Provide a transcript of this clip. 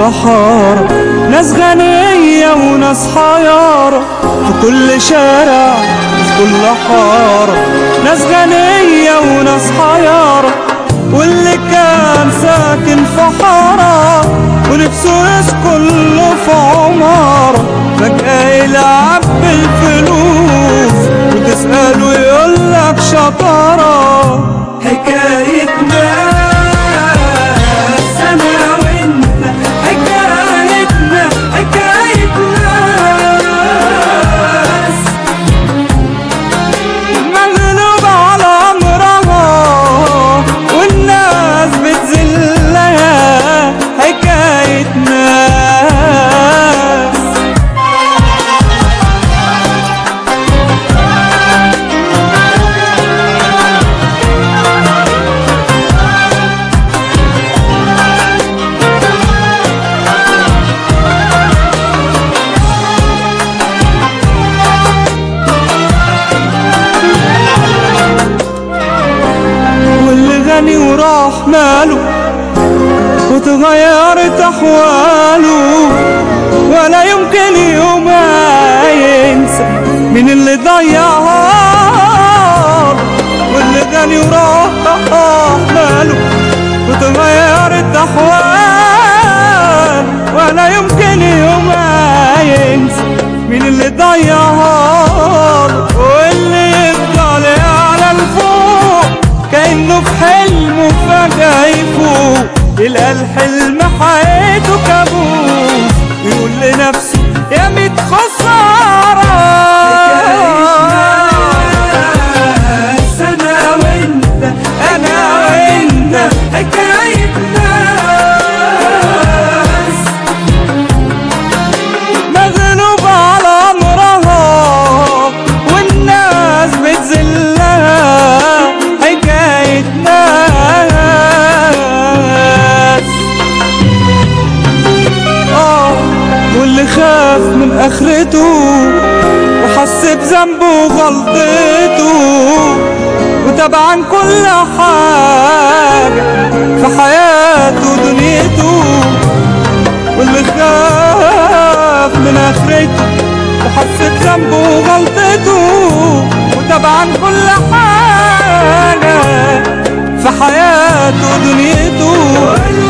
حارة ناس غنية وناس حيارة في كل شارع في كل حارة ناس غنية وناس حيارة واللي كان ساكن في حارة ونفسه يسكن له في عمارة فجأة يلعب بالفلوس وتسأله يقولك شطارة حكاية ناس أنا وأنت حكايتنا حكاية ناس مغلوب على أمرها والناس بتذلها حكاية ناس واللي غني وراح ماله وتغيرت أحواله ولا يمكن يوم ينسى من اللي ضيعها واللي غني وراح ماله وتغيرت أحواله ولا يمكن يوم ينسى من اللي ضيعها واللي يفضل على الفوق كأنه في حلمه فجأة يفوق يلقى الحلم حياته كابوس يقول لنفسه يا ميت خسارة أنا وأنت أنا وأنت حكاية ناس مغلوب على أمرها والناس بتذلها حكاية ناس آه واللي خاف من آخرته وحس بذنبه وغلطته وتبعا كل حاجة في حياته ودنيته واللي خاف من اخرته وحس بذنبه وغلطته وطبعا كل حاجة في حياته ودنيته